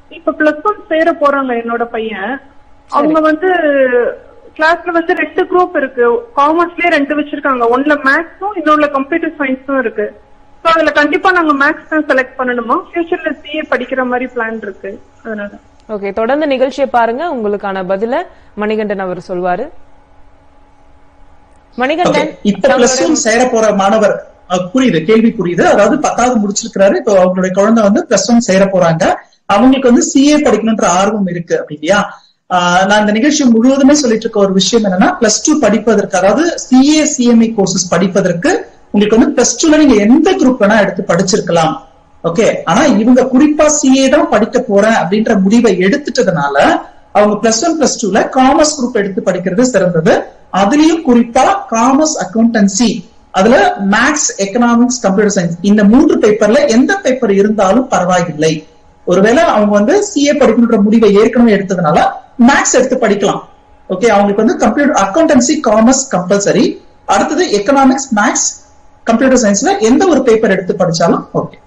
இப்ப plus one சேர போறாங்க என்னோட பையன் அவங்க வந்து கிளாஸ்ல வந்து ரெண்டு குரூப் இருக்கு காமர்ஸ்லயே ரெண்டு வச்சிருக்காங்க ஒன்ல மேக்ஸும் இன்னொன்னுல கம்ப்யூட்டர் சயின்ஸும் இருக்கு சோ அதுல கண்டிப்பா நாங்க மேக்ஸ் தான் செலக்ட் பண்ணணுமா ஃபியூச்சர்ல சிஏ படிக்கிற மாதிரி பிளான் இருக்கு அதனால ஓகே தொடர்ந்து நிகழ்ச்சியை பாருங்க உங்களுக்கான பதில மணிகண்டன் அவர் சொல்வாரு Okay. மணிகண்டன் இப்ப பிளஸ் ஒன் சேர போற மாணவர் அஹ், புரியுது கேள்வி புரியுது அதாவது பத்தாவது முடிச்சிருக்கிறாரு இப்போ அவங்களுடைய குழந்தை வந்து பிளஸ் ஒன் சேர போறாங்க அவங்களுக்கு வந்து சிஏ படிக்கணும்ன்ற ஆர்வம் இருக்கு அப்படி இல்லையா ஆஹ், நான் இந்த நிகழ்ச்சி முழுவதுமே சொல்லிட்டு இருக்க ஒரு விஷயம் என்னன்னா பிளஸ் டூ படிப்பதற்கு அதாவது சிஏ சிஎம்ஐ கோர்சஸ் படிப்பதற்கு உங்களுக்கு வந்து பிளஸ் டூல நீங்க எந்த குரூப் வேணா எடுத்து படிச்சிருக்கலாம் ஓகே ஆனா இவங்க குறிப்பா சிஏ தான் படிக்க போறேன் அப்படின்ற முடிவை எடுத்துட்டதுனால அவங்க பிளஸ் ஒன் பிளஸ் டூல காமர்ஸ் குரூப் எடுத்து படிக்கிறது சிறந்தது அதுலயும் குறிப்பா காமர்ஸ் அக்கௌண்டன்சி அதுல மேக்ஸ் எக்கனாமிக்ஸ் கம்ப்யூட்டர் சயின்ஸ் இந்த மூன்று பேப்பர்ல எந்த பேப்பர் இருந்தாலும் பரவாயில்லை ஒருவேளை அவங்க வந்து சிஏ படிக்கணுன்ற முடிவை ஏற்கனவே எடுத்ததுனால மேக்ஸ் எடுத்து படிக்கலாம் ஓகே அவங்களுக்கு வந்து கம்ப்யூட்டர் அக்கௌண்டன்சி காமர்ஸ் கம்பல்சரி அடுத்தது எக்கனாமிக்ஸ் மேக்ஸ் கம்ப்யூட்டர் சயின்ஸ்ல எந்த ஒரு பேப்பர் எடுத்து படிச்சாலும் ஓகே